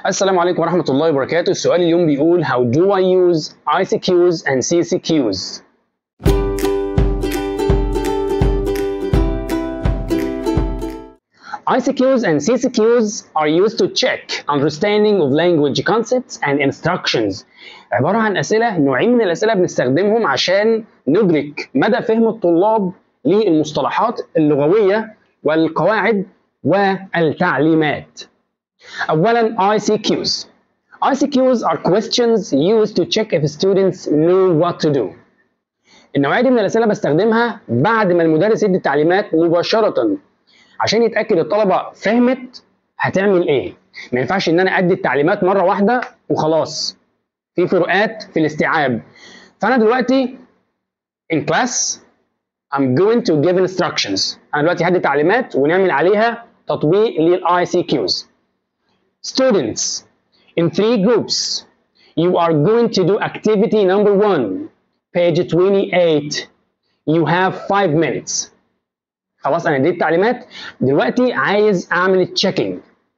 السلام عليكم ورحمة الله وبركاته السؤال اليوم بيقول How do I use ICQs and CCQs ICQs and CCQs are used to check understanding of language concepts and instructions عبارة عن أسئلة نوعين من الأسئلة بنستخدمهم عشان ندرك مدى فهم الطلاب للمصطلحات اللغوية والقواعد والتعليمات أولا ICQs ICQs are questions used to check if students know what to do النوعية دي من الأسئلة بستخدمها بعد ما المدرس يدي التعليمات مباشرة عشان يتأكد الطلبة فهمت هتعمل إيه ما ينفعش إن أنا أدي التعليمات مرة واحدة وخلاص في فروقات في الاستيعاب فأنا دلوقتي in class I'm going to give instructions أنا دلوقتي هدي تعليمات ونعمل عليها تطبيق لل ICQs Students, in three groups, you are going to do activity number one, page 28. You have five minutes. خلاص أنا اديت تعليمات دلوقتي عايز أعمل checking.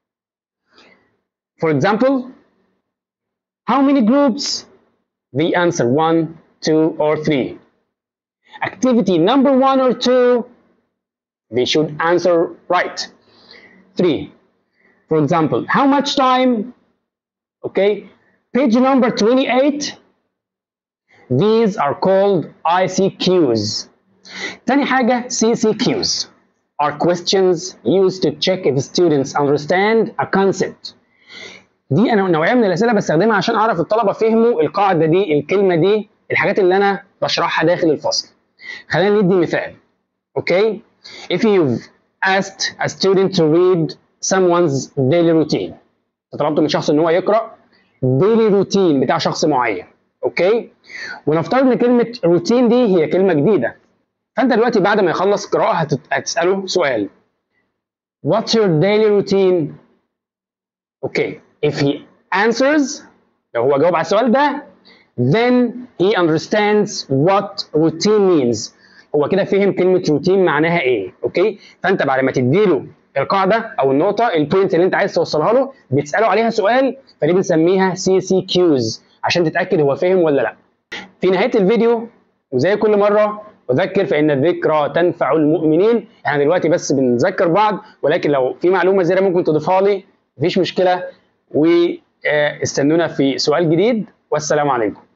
For example, how many groups? The answer one, two, or three. Activity number one or two, they should answer right. Three. For example, how much time? Okay, page number 28. These are called ICQs. تاني حاجة CCQs are questions used to check if students understand a concept. دي أنا نوعية من الأسئلة بستخدمها عشان أعرف الطلبة فهموا القاعدة دي الكلمة دي الحاجات اللي أنا بشرحها داخل الفصل. خلينا ندي مثال. Okay, if you've asked a student to read someone's daily routine طلبت من شخص ان هو يقرا daily routine بتاع شخص معين اوكي ونفترض ان كلمه روتين دي هي كلمه جديده فانت دلوقتي بعد ما يخلص قراءه هتت... هتساله سؤال what's your daily routine اوكي if he answers لو هو جاوب على السؤال ده then he understands what routine means هو كده فهم كلمه روتين معناها ايه اوكي فانت بعد ما تديله القاعده او النقطه البوينت اللي انت عايز توصلها له بتساله عليها سؤال فدي بنسميها سي سي كيوز عشان تتاكد هو فاهم ولا لا في نهايه الفيديو وزي كل مره اذكر فان الذكرى تنفع المؤمنين احنا دلوقتي بس بنذكر بعض ولكن لو في معلومه زياده ممكن تضيفها لي مفيش مشكله واستنونا في سؤال جديد والسلام عليكم